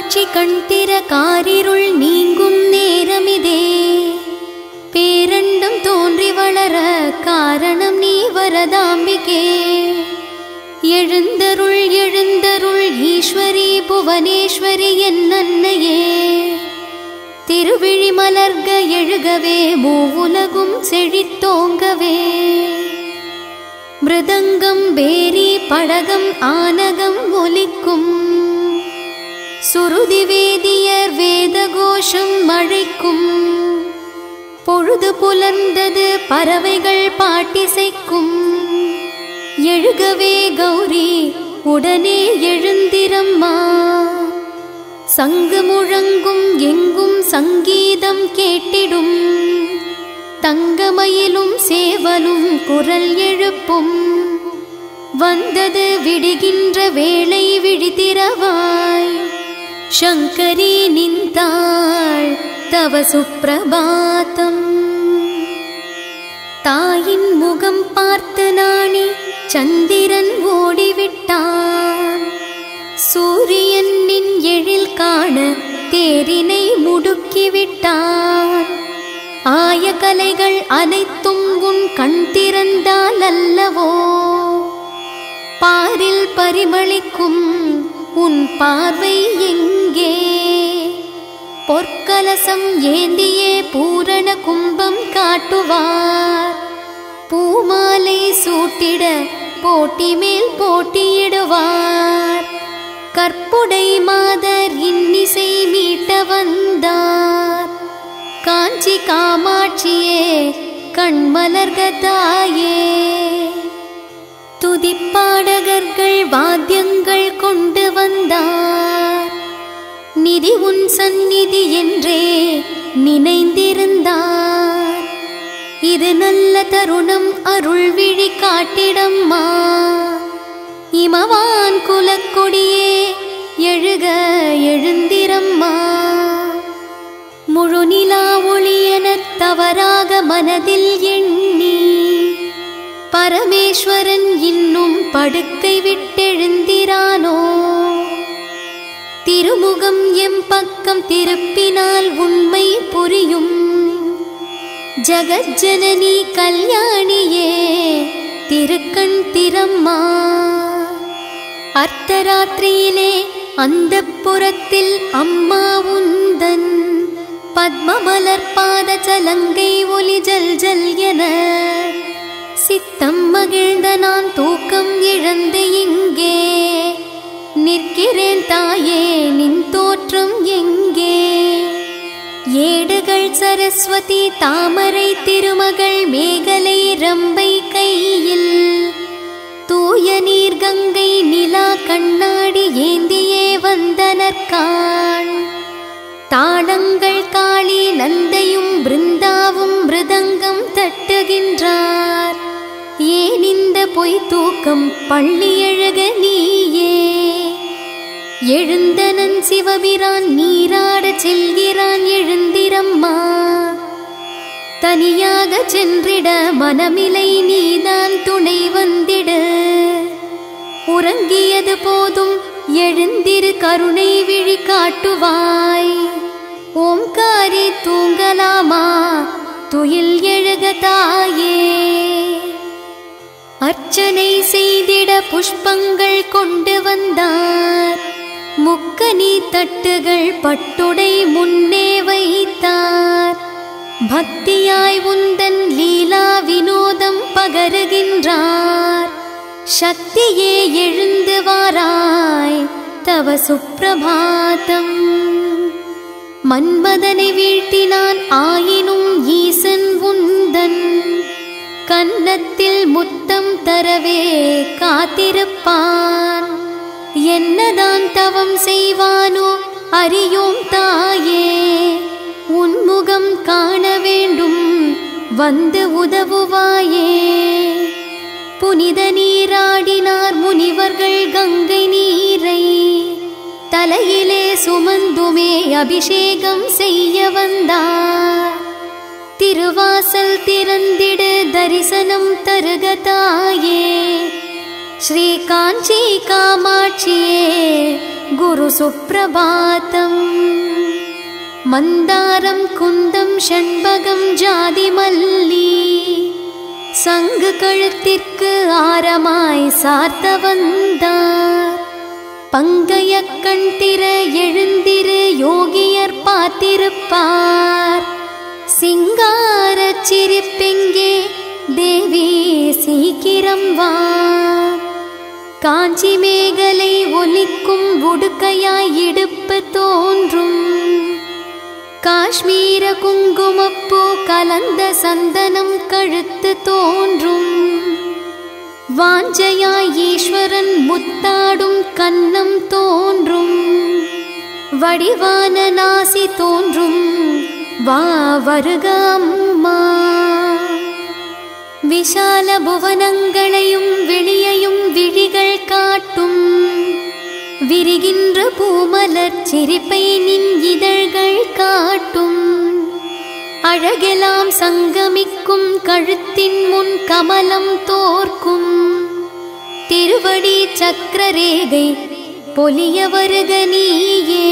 காமாட்சி கண்திர காரிருள் நீங்கும் நேரமிதே பேரண்டும் தோன்றி வளர காரணம் நீ வரதாம்பிகே எழுந்தருள் எழுந்தருள் ஈஸ்வரி புவனேஸ்வரி என் அன்னையே திருவிழி மலர்க எழுகவே மூவுலகும் செழித்தோங்கவே மிருதங்கம் பேரி படகம் ஆனகம் ஒலிக்கும் சுருதி வேதியர் வேதகோஷம் மழைக்கும் பொழுது புலர்ந்தது பறவைகள் பாட்டிசைக்கும் எழுகவே கௌரி உடனே எழுந்திரம்மா சங்கு முழங்கும் எங்கும் சங்கீதம் கேட்டிடும் தங்கமயிலும் சேவலும் குரல் எழுப்பும் வந்தது விடுகின்ற வேளை விழித்திரவாய் சங்கரி நின்றாள் தவ சுப்பிரபாதம் தாயின் முகம் பார்த்து நாணி சந்திரன் ஓடிவிட்டான் சூரியனின் எழில் காண தேரினை முடுக்கிவிட்டான் ஆய கலைகள் அனைத்தும் உன் கண் திறந்தால் அல்லவோ பாரில் பரிமளிக்கும் உன் பார்வை எங்கே பொற்கலசம் ஏந்தியே பூரண கும்பம் காட்டுவார் பூமாலை சூட்டிட போட்டி மேல் போட்டியிடுவார் கற்புடை மாதர் இன்னிசை மீட்ட வந்தார் காஞ்சி காமாட்சியே கண்மலர்க தாயே துதிப்பாடகர்கள் வாத்தியங்கள் கொண்டு வந்தார் நிதி உன் சந்நிதி என்றே நினைந்திருந்தார் இது நல்ல தருணம் அருள் விழி காட்டிடம்மா இமவான் குலக்கொடியே எழுக எழுந்திரம்மா முழு நிலா ஒளி எனத் தவறாக மனதில் எண்ணி பரமேஸ்வரன் இன்னும் படுக்கை விட்டெழுந்திரானோ திருமுகம் எம் பக்கம் திருப்பினால் உண்மை புரியும் ஜகஜனனி கல்யாணியே திருக்கண் திறம்மா அர்த்தராத்திரியிலே அந்த புறத்தில் அம்மா உந்தன் பத்மமலர் பாத சலங்கை ஒலி ஜல் ஜல் என சித்தம் மகிழ்ந்த நான் தூக்கம் இழந்து இங்கே நிற்கிறேன் தாயே நின் தோற்றம் எங்கே ஏடுகள் சரஸ்வதி தாமரை திருமகள் மேகலை ரம்பை கையில் தூய நீர் கங்கை நிலா கண்ணாடி ஏந்தியே வந்தனர்கான் தாளங்கள் காளி நந்தையும் பிருந்தாவும் மிருதங்கம் தட்டுகின்றார் ஏன் இந்த பொய் தூக்கம் பள்ளி எழுக நீயே எழுந்தனன் சிவபிரான் நீராடச் செல்கிறான் எழுந்திரம்மா தனியாக சென்றிட மனமிலை நீதான் துணை வந்திடு உறங்கியது போதும் எழுந்திரு கருணை விழி காட்டுவாய் ஓம்காரி தூங்கலாமா துயில் எழுக தாயே அர்ச்சனை செய்திட புஷ்பங்கள் கொண்டு வந்தார் முக்கனி தட்டுகள் பட்டுடை முன்னே வைத்தார் பக்தியாய் உந்தன் லீலா வினோதம் பகருகின்றார் சக்தியே எழுந்து வாராய் தவ சுப்பிரபாதம் மன்மதனை வீழ்த்தினான் ஆயினும் ஈசன் உந்தன் கன்னத்தில் முத்தம் தரவே காத்திருப்பான் என்னதான் தவம் செய்வானோ அறியோம் தாயே உன்முகம் காண வேண்டும் வந்து உதவுவாயே புனித நீராடினார் முனிவர்கள் கங்கை நீரை தலையிலே சுமந்துமே அபிஷேகம் செய்ய வந்தார் திருவாசல் திறந்திடு தரிசனம் தருக தாயே ஸ்ரீ காஞ்சி காமாட்சியே गुरुसुप्रभातम् मन्दारं कुन्दं षण्भगं ஜாதிமல்லி சங்கு கழுத்திற்கு ஆரமாய் சார்த்த வந்தார் பங்கைய கண் திற எழுந்திரு யோகியர் பார்த்திருப்பார் சிங்கார சிரிப்பெங்கே தேவி சீக்கிரம் வா காஞ்சி மேகலை ஒலிக்கும் உடுக்கையாய் இடுப்பு தோன்றும் காஷ்மீர குங்குமப்பூ கலந்த சந்தனம் கழுத்து தோன்றும் வாஞ்சையாய் ஈஸ்வரன் முத்தாடும் கன்னம் தோன்றும் வடிவான நாசி தோன்றும் வா வருக அம்மா விஷால புவனங்களையும் வெளியையும் விழிகள் காட்டும் விரிகின்ற பூமலர் சிரிப்பை நின் இதழ்கள் காட்டும் அழகெல்லாம் சங்கமிக்கும் கழுத்தின் முன் கமலம் தோற்கும் திருவடி சக்கரரேகை பொலிய வருக நீயே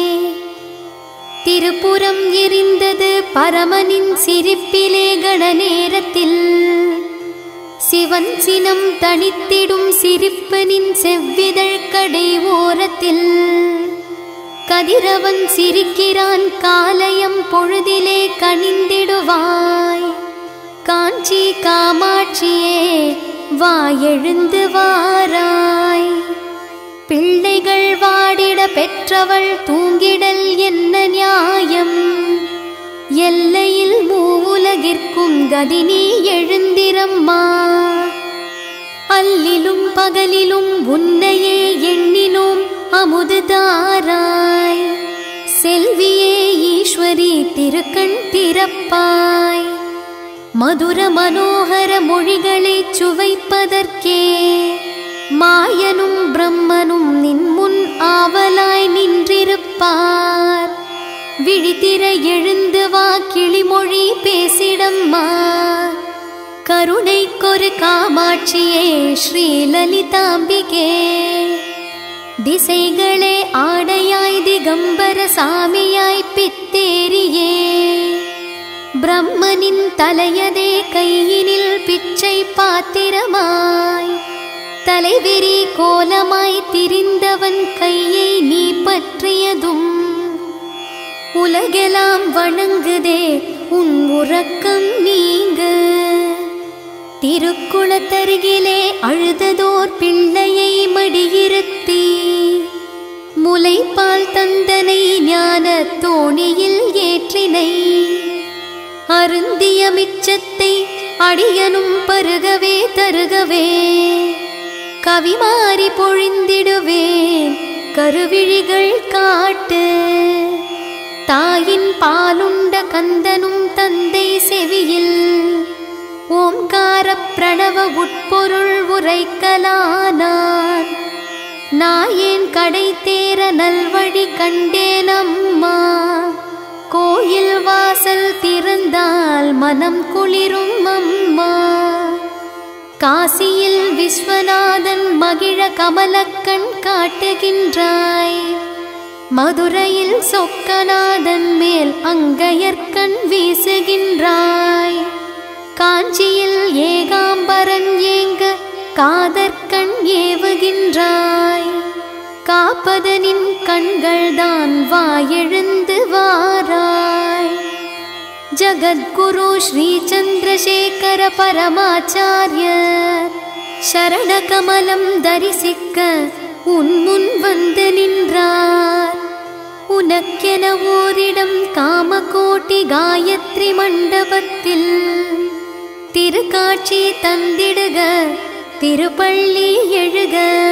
திருப்புறம் எரிந்தது பரமனின் சிரிப்பிலே கண நேரத்தில் சிவன் சினம் தனித்திடும் சிரிப்பனின் செவ்விதழ் கடை ஓரத்தில் கதிரவன் சிரிக்கிறான் காலயம் பொழுதிலே கனிந்திடுவாய் காஞ்சி காமாட்சியே வா எழுந்து வாராய் பிள்ளைகள் வாடிட பெற்றவள் தூங்கிடல் என்ன நியாயம் எல்லையில் மூவுலகிற்கும் கதினி எழுந்திரம்மா அல்லிலும் பகலிலும் உன்னையே எண்ணினோம் அமுதுதாராய் செல்வியே ஈஸ்வரி திருக்கண் திறப்பாய் மதுர மனோகர மொழிகளை சுவைப்பதற்கே மாயனும் பிரம்மனும் நின் முன் ஆவலாய் நின்றிருப்பார் விழித்திர எழுந்து வா கிளிமொழி பேசிடம்மா கருணைக்கொரு காமாட்சியே ஸ்ரீலலிதாம்பிகே திசைகளே ஆடையாய் திகம்பர சாமியாய் பித்தேரியே பிரம்மனின் தலையதே கையினில் பிச்சை பாத்திரமாய் தலைவிரி கோலமாய் திரிந்தவன் கையை நீ பற்றியதும் உலகெல்லாம் வணங்குதே உன் உறக்கம் நீங்க திருக்குளத்தருகிலே அழுததோர் பிள்ளையை மடியிருத்தி முலைப்பால் தந்தனை ஞான தோணியில் ஏற்றினை அருந்திய மிச்சத்தை அடியனும் பருகவே தருகவே கவிமாறி பொழிந்திடுவேன் கருவிழிகள் காட்டு தாயின் பாலுண்ட கந்தனும் தந்தை செவியில் ஓம்கார பிரணவ உட்பொருள் உரைக்கலானான் நாயேன் கடை தேர நல்வழி கண்டேன் அம்மா கோயில் வாசல் திறந்தால் மனம் குளிரும் அம்மா காசியில் விஸ்வநாதன் மகிழ கமலக்கண் காட்டுகின்றாய் மதுரையில் சொக்கநாதன் மேல் அங்கையர்கண் வீசுகின்றாய் காஞ்சியில் ஏகாம்பரன் ஏங்க காதற்கண் ஏவுகின்றாய் காப்பதனின் கண்கள்தான் வாயெழுந்து வாராய் ஜகத்குரு ஸ்ரீ சந்திரசேகர பரமாச்சாரியர் சரணகமலம் தரிசிக்க உன் முன் வந்து நின்றார் உனக்கென ஓரிடம் காமகோட்டி காயத்ரி மண்டபத்தில் திருக்காட்சி தந்திடுக திருப்பள்ளி எழுக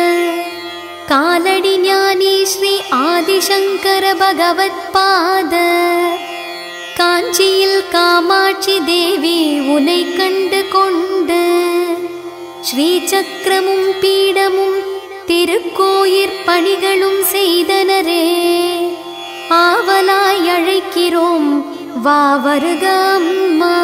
காலடி ஞானி ஸ்ரீ ஆதிசங்கர பகவத் பாத காஞ்சியில் காமாட்சி தேவி உனை கண்டு கொண்டு ஸ்ரீ சக்கரமும் பீடமும் திருக்கோயிற் பணிகளும் செய்தனரே ஆவலாய் அழைக்கிறோம் வா வருக அம்மா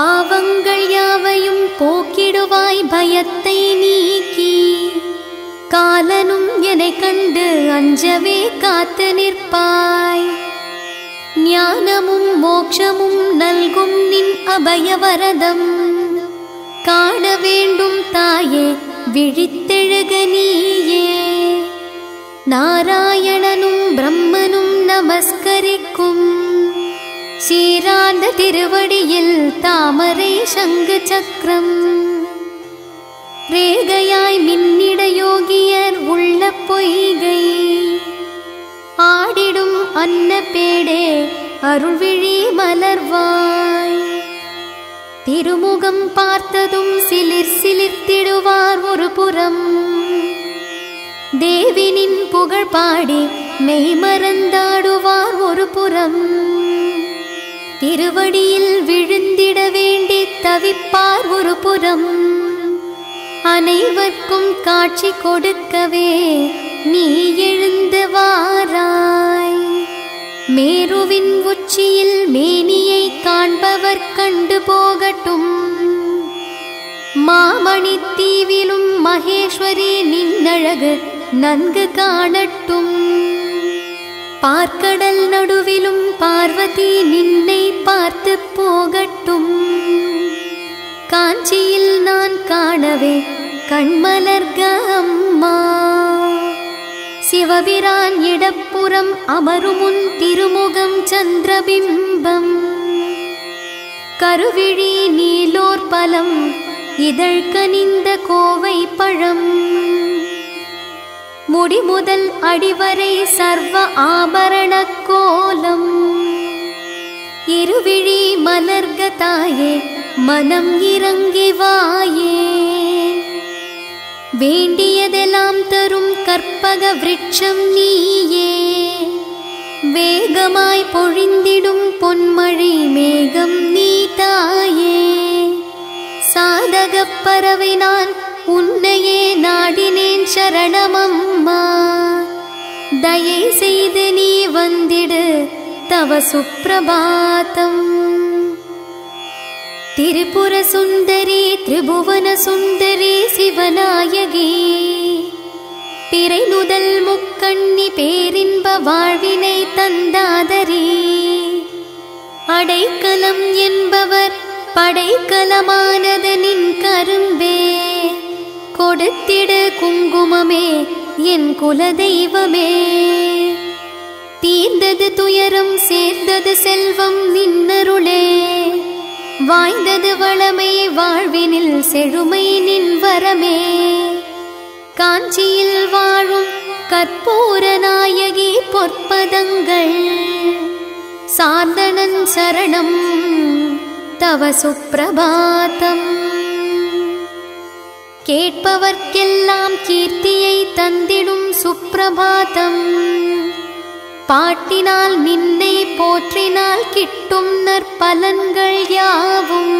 பாவங்கள் யாவையும் போக்கிடுவாய் பயத்தை நீக்கி காலனும் என்னை கண்டு அஞ்சவே காத்து நிற்பாய் ஞானமும் மோட்சமும் நல்கும் நின் அபயவரதம் காண வேண்டும் தாயே விழித்தெழுக நீயே நாராயணனும் பிரம்மனும் நமஸ்கரிக்கும் சீரார்ந்த திருவடியில் தாமரை சங்கு சக்கரம் ரேகையாய் மின்னிட யோகியர் உள்ள பொய்கை ஆடிடும் அன்னப்பேடே அருள்விழி மலர்வாய் திருமுகம் பார்த்ததும் சிலிர் சிலிர்த்திடுவார் ஒரு புறம் தேவினின் புகழ் பாடி மெய்மறந்தாடுவார் ஒரு புறம் திருவடியில் விழுந்திட வேண்டி தவிப்பார் ஒரு புறம் அனைவர்க்கும் காட்சி கொடுக்கவே நீ எழுந்து வாராய் மேருவின் உச்சியில் மேனியை காண்பவர் கண்டு போகட்டும் மாமணி தீவிலும் மகேஸ்வரி நின்னழகு நன்கு காணட்டும் பார்க்கடல் நடுவிலும் பார்வதி நின்னை பார்த்து போகட்டும் காஞ்சியில் நான் காணவே கண்மலர்க அம்மா சிவபிரான் இடப்புறம் அமருமுன் திருமுகம் சந்திரபிம்பம் கருவிழி நீலோர் பலம் இதழ் கனிந்த கோவை பழம் முடிமுதல் அடிவரை சர்வ ஆபரண கோலம் இருவிழி மலர்க தாயே மனம் இறங்கி வாயே வேண்டியதெல்லாம் தரும் கற்பக விருட்சம் நீயே வேகமாய் பொழிந்திடும் பொன்மழை மேகம் நீ தாயே சாதகப் பறவை நான் உன்னையே நாடினேன் சரணமம்மா தயை செய்து நீ வந்திடு தவ சுப்பிரபாதம் திரிபுர சுந்தரி திரிபுவன சுந்தரி சிவநாயகி பிறை முதல் முக்கண்ணி பேரின்ப வாழ்வினை தந்தாதரி அடைக்கலம் என்பவர் படைக்கலமானது நின் கரும்பே கொடுத்திடு குங்குமமே என் குலதெய்வமே தீர்ந்தது துயரம் சேர்ந்தது செல்வம் நின்னருளே வாய்ந்தது வளமை வாழ்வினில் செழுமை நின் வரமே காஞ்சியில் வாழும் கற்பூர நாயகி பொற்பதங்கள் சார்ந்தனன் சரணம் தவ சுப்பிரபாதம் கேட்பவர்க்கெல்லாம் கீர்த்தியை தந்திடும் சுப்பிரபாதம் பாட்டினால் நின்னை போற்றினால் கிட்டும் நற்பலன்கள் யாவும்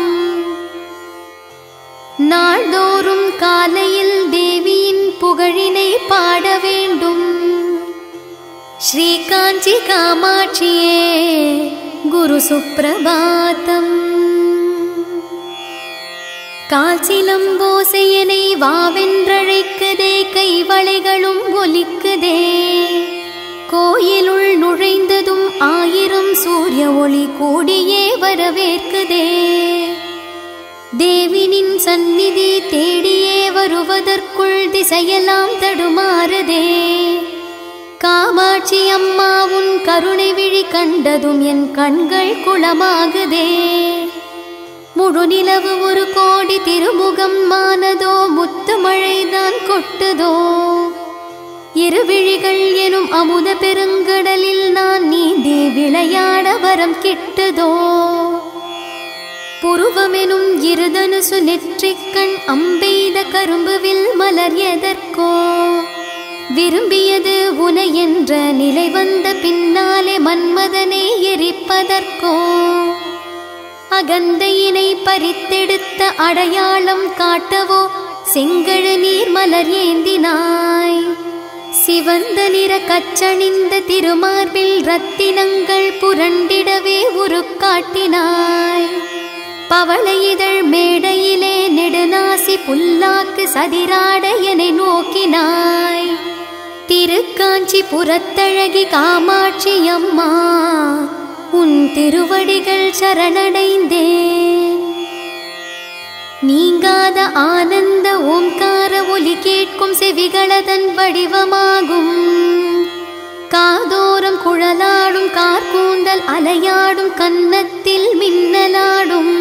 நாள்தோறும் காலையில் தேவியின் புகழினை பாட வேண்டும் ஸ்ரீ காஞ்சி காமாட்சியே குரு சுப்பிரபாதம் கால்சிலம்போசையனை வாவென்றழைக்குதே கைவளைகளும் ஒலிக்குதே கோயிலுள் நுழைந்ததும் ஆயிரம் சூரிய ஒளி கூடியே வரவேற்குதே தேவினின் சந்நிதி தேடியே வருவதற்குள் திசையெல்லாம் தடுமாறுதே காமாட்சி அம்மா உன் கருணை விழி கண்டதும் என் கண்கள் குளமாகுதே முழு நிலவு ஒரு கோடி திருமுகம் மானதோ முத்து மழைதான் கொட்டுதோ இருவிழிகள் எனும் அமுத பெருங்கடலில் நான் நீந்தி விளையாட வரம் கிட்டுதோ புருவமெனும் இருதனுசு நெற்றிக்கண் அம்பெய்த கரும்புவில் மலர் எதற்கோ விரும்பியது உனை என்ற நிலை வந்த பின்னாலே மன்மதனை எரிப்பதற்கோ அகந்தையினை பறித்தெடுத்த அடையாளம் காட்டவோ செங்கழு நீர் மலர் ஏந்தினாய் சிவந்த நிற கச்சணிந்த திருமார்பில் ரத்தினங்கள் புரண்டிடவே உருக்காட்டினாய் பவள இதழ் மேடையிலே நெடுநாசி புல்லாக்கு சதிராட என்னை நோக்கினாய் திருக்காஞ்சி புறத்தழகி காமாட்சி அம்மா உன் திருவடிகள் சரணடைந்தேன் நீங்காத ஆனந்த ஓம்கார ஒலி கேட்கும் செவிகளதன் வடிவமாகும் காதோரம் குழலாடும் கார்கூந்தல் அலையாடும் கன்னத்தில் மின்னலாடும்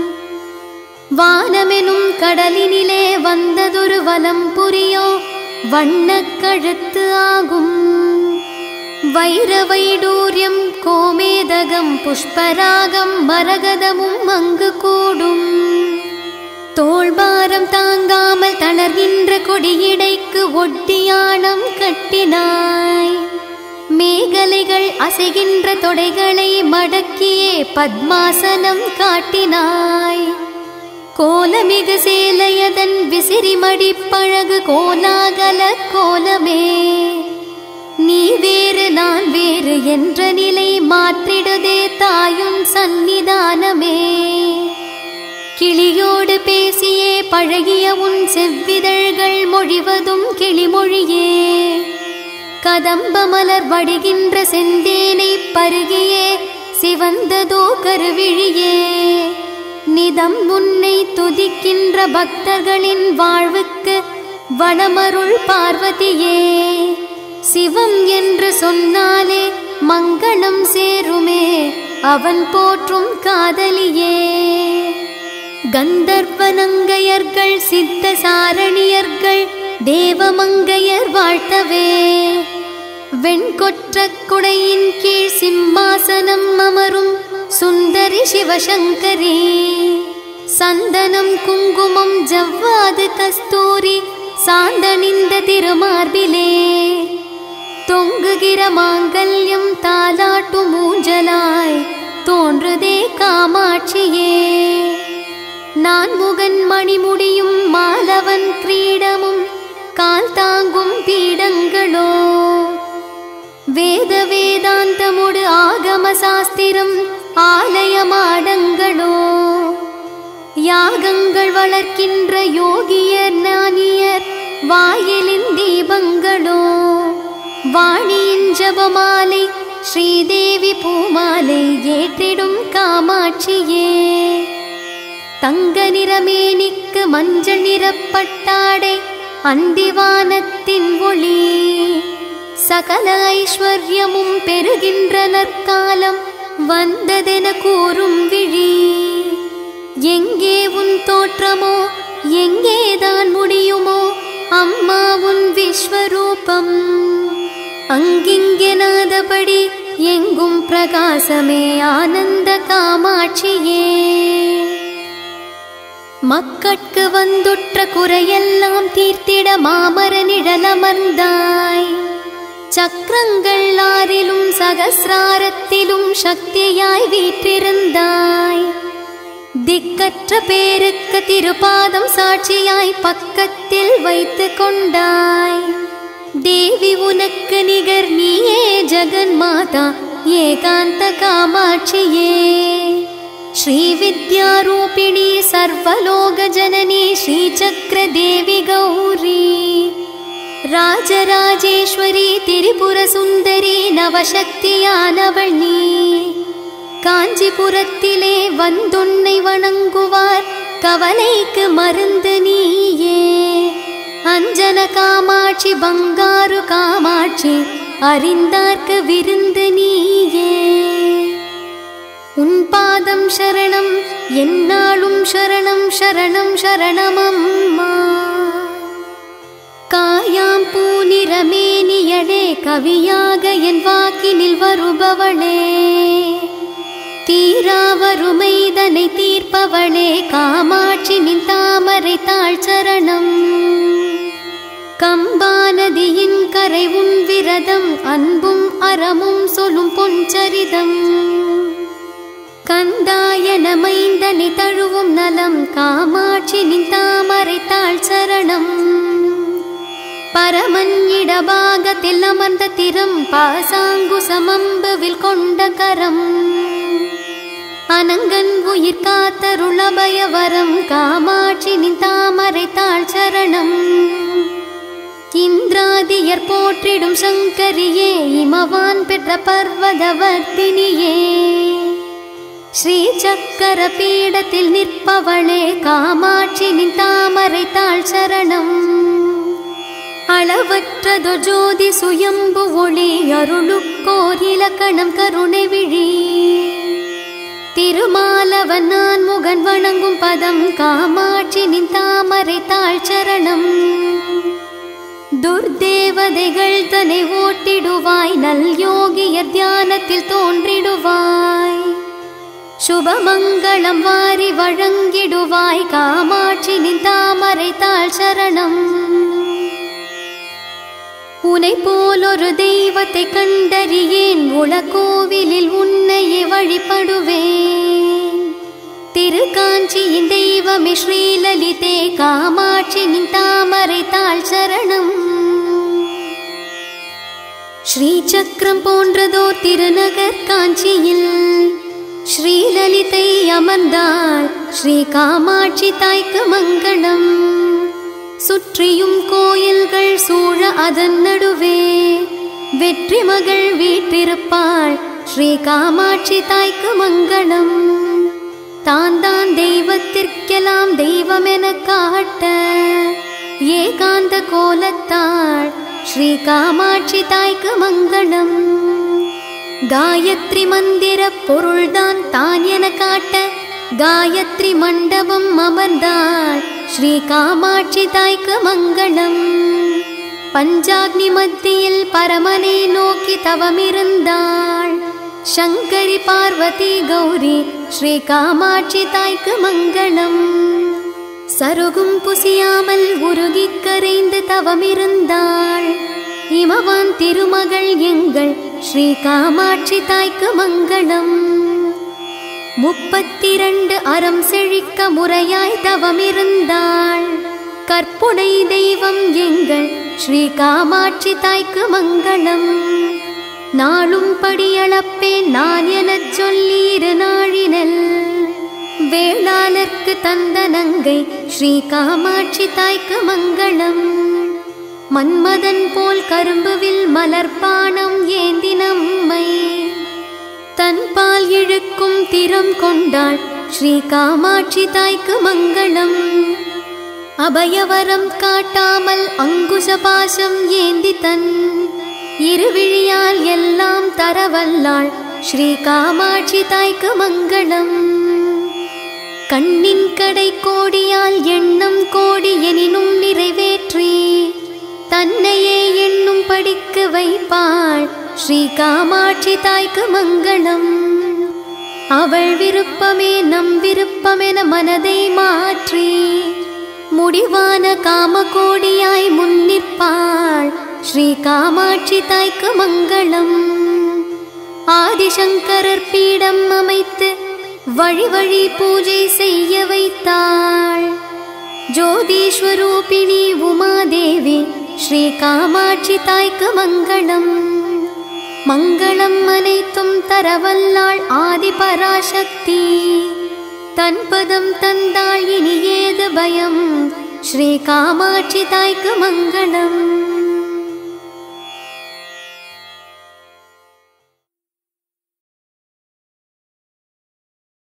வானமெனும் கடலினிலே வந்ததொரு வலம் புரியோ வண்ணக் கழுத்து ஆகும் வைர வைடூரியம் கோமேதகம் புஷ்பராகம் மரகதமும் அங்கு கூடும் தோள்பாரம் தாங்காமல் தளர்கின்ற கொடியிடைக்கு ஒட்டியானம் கட்டினாய் மேகலைகள் அசைகின்ற தொடைகளை மடக்கியே பத்மாசனம் காட்டினாய் கோலமிகு சேலையதன் விசிறி மடிப்பழகு கோலாகல கோலமே நீ வேறு நான் வேறு என்ற நிலை மாற்றிடுதே தாயும் சந்நிதானமே கிளியோடு பேசியே பழகிய உன் செவ்விதழ்கள் மொழிவதும் கிளிமொழியே கதம்ப மலர் வடுகின்ற செந்தேனை பருகியே சிவந்ததோ கருவிழியே நிதம் உன்னை துதிக்கின்ற பக்தர்களின் வாழ்வுக்கு வளமருள் பார்வதியே சிவம் என்று சொன்னாலே மங்களம் சேருமே அவன் போற்றும் காதலியே கந்தர்வனங்கையர்கள் சித்த சாரணியர்கள் தேவமங்கையர் வாழ்த்தவே வெண்கொற்ற குடையின் கீழ் சிம்மாசனம் அமரும் சுந்தரி சிவசங்கரி சந்தனம் குங்குமம் ஜவ்வாது கஸ்தூரி சாந்தனிந்த திருமார்பிலே தொங்குகிற மாங்கல்யம் தாலாட்டு மூஞ்சலாய் தோன்றுதே காமாட்சியே நான் முகன் மணிமுடியும் மாலவன் கிரீடமும் கால் தாங்கும் பீடங்களோ வேத வேதாந்தமுடு ஆகம சாஸ்திரம் ஆலயமாடங்களோ யாகங்கள் வளர்க்கின்ற யோகியர் ஞானியர் வாயிலின் தீபங்களோ வாணியின் ஜபமாலை ஸ்ரீதேவி பூமாலை ஏற்றிடும் காமாட்சியே தங்க நிறமேனிக்கு மஞ்சள் நிறப்பட்டாடை அந்திவானத்தின் ஒளி சகல ஐஸ்வர்யமும் பெறுகின்ற நற்காலம் வந்ததென கூறும் விழி எங்கே உன் தோற்றமோ எங்கேதான் முடியுமோ அம்மா உன் விஸ்வரூபம் அங்கிங்கெனாதபடி எங்கும் பிரகாசமே ஆனந்த காமாட்சியே மக்கட்கு வந்துற்ற குறையெல்லாம் தீர்த்திட மாமர நிழலமர்ந்தாய் சக்கரங்கள் ஆறிலும் சகசிராரத்திலும் சக்தியாய் வீற்றிருந்தாய் திக்கற்ற பேருக்கு திருப்பாதம் சாட்சியாய் பக்கத்தில் வைத்து கொண்டாய் தேவி உனக்கு நிகர் நீயே ஜெகன் மாதா ஏகாந்த காமாட்சியே श्रीविद्यारूपिणी सर्वलोकजननी श्रीचक्रदेवि गौरी ராஜராஜேஸ்வரி திரிபுர சுந்தரி நவசக்தியானவள் நீ காஞ்சிபுரத்திலே வந்துன்னை வணங்குவார் கவலைக்கு மருந்து நீயே அஞ்சன காமாட்சி பங்காரு காமாட்சி அறிந்தார்க்கு விருந்து நீயே உன் பாதம் சரணம் என்னாலும் சரணம் சரணம் சரணமம்மா காயாம் பூநிறமேனியடே கவியாக என் வாக்கினில் வருபவளே தீரா வறுமைதனை தீர்ப்பவளே காமாட்சி நின் தாமரை தாழ் சரணம் கம்பாநதியின் கரை உன் விரதம் அன்பும் அறமும் சொல்லும் பொன்சரிதம் கந்தாயன மைந்தனி தழுவும் நலம் காமாட்சி நின் தாமரை தாழ் சரணம் பரமன் இடபாகத்தில் அமர்ந்த திறம் பாசாங்குசமம்புவில் கொண்ட கரம் அனங்கன் உயிர் காத்தருளபயவரம் காமாட்சி நின் தாமரை தாழ் சரணம் இந்திராதியர் போற்றிடும் சங்கரியே இமவான் பெற்ற பர்வதவர்த்தினியே ஸ்ரீ சக்கர பீடத்தில் நிற்பவளே காமாட்சி நின் தாமரை தாழ் சரணம் அளவற்றதொ ஜோதி சுயம்பு ஒளி அருளுக்கோர் இலக்கணம் கருணை விழி திருமாலவன் நான் முகன் வணங்கும் பதம் காமாட்சி நின் தாமரை தாழ் சரணம் துர்தேவதைகள் தன்னை ஓட்டிடுவாய் நல் யோகியர் தியானத்தில் தோன்றிடுவாய் சுபமங்களம் வாரி வழங்கிடுவாய் காமாட்சி நின் தாமரை தாழ் சரணம் உனை போலொரு தெய்வத்தை கண்டறியேன் உளக்கோவிலில் உன்னையே வழிபடுவேன் திருக்காஞ்சியின் தெய்வமே ஸ்ரீலலிதே காமாட்சி நின் தாமரை தாழ் சரணம் ஸ்ரீ சக்கரம் போன்றதோ திருநகர் காஞ்சியில் ஸ்ரீலலிதை அமர்ந்தாள் ஸ்ரீ காமாட்சி தாய்க்கு மங்களம் சுற்றியும் கோயில்கள் சூழ அதன் நடுவே வெற்றி மகள் வீற்றிருப்பாள் ஸ்ரீ காமாட்சி தாய்க்கு மங்களம் தான் தான் தெய்வத்திற்கெல்லாம் தெய்வம் என காட்ட ஏகாந்த கோலத்தாள் ஸ்ரீ காமாட்சி தாய்க்கு மங்களம் காயத்ரி மந்திர பொருள்தான் தான் என காட்ட காயத்ரி மண்டபம் அமர்ந்தாள் ஸ்ரீ காமாட்சி தாய்க்கு மங்களம் பஞ்சாக்னி மத்தியில் பரமனை நோக்கி தவமிருந்தாள் சங்கரி பார்வதி கௌரி ஸ்ரீ காமாட்சி தாய்க்கு மங்களம் சருகும் புசியாமல் உருகிக் கரைந்து தவமிருந்தாள் இமவான் திருமகள் எங்கள் ஸ்ரீ காமாட்சி தாய்க்கு மங்களம் முப்பத்திரண்டு அறம் செழிக்க முறையாய் தவமிருந்தாள் கற்புடை தெய்வம் எங்கள் ஸ்ரீ காமாட்சி தாய்க்கு மங்களம் நாளும் படியளப்பேன் நான் எனச் சொல்லி இரு நாழினல் வேளாளர்க்கு தந்த நங்கை ஸ்ரீ காமாட்சி தாய்க்கு மங்களம் மன்மதன் போல் கரும்புவில் மலர்பானம் ஏந்தி நம்மை தன் பால் இழுக்கும் திறம் கொண்டாள் ஸ்ரீ காமாட்சி தாய்க்கு மங்களம் அபயவரம் காட்டாமல் அங்குச பாசம் ஏந்தி தன் இருவிழியால் எல்லாம் தரவல்லாள் ஸ்ரீ காமாட்சி தாய்க்கு மங்களம் கண்ணின் கடை கோடியால் எண்ணம் கோடி எனினும் நிறைவேற்றி தன்னையே எண்ணும் படிக்கு வைப்பாள் ஸ்ரீ காமாட்சி தாய்க்கு மங்களம் அவள் விருப்பமே நம் விருப்பமென மனதை மாற்றி முடிவான காமகோடியாய் முன்னிற்பாள் ஸ்ரீ காமாட்சி தாய்க்கு மங்களம் ஆதிசங்கரர் பீடம் அமைத்து வழி வழி பூஜை செய்ய வைத்தாள் ஜோதீஸ்வரூபிணி உமாதேவி ஸ்ரீ காமாட்சி தாய்க்கு மங்களம் மங்களம் அனைத்தும் தரவல்லாள் ஆதி பராசக்தி தன் பதம் தந்தாள் இனி ஏது பயம் ஸ்ரீ காமாட்சி தாய்க்கு மங்களம்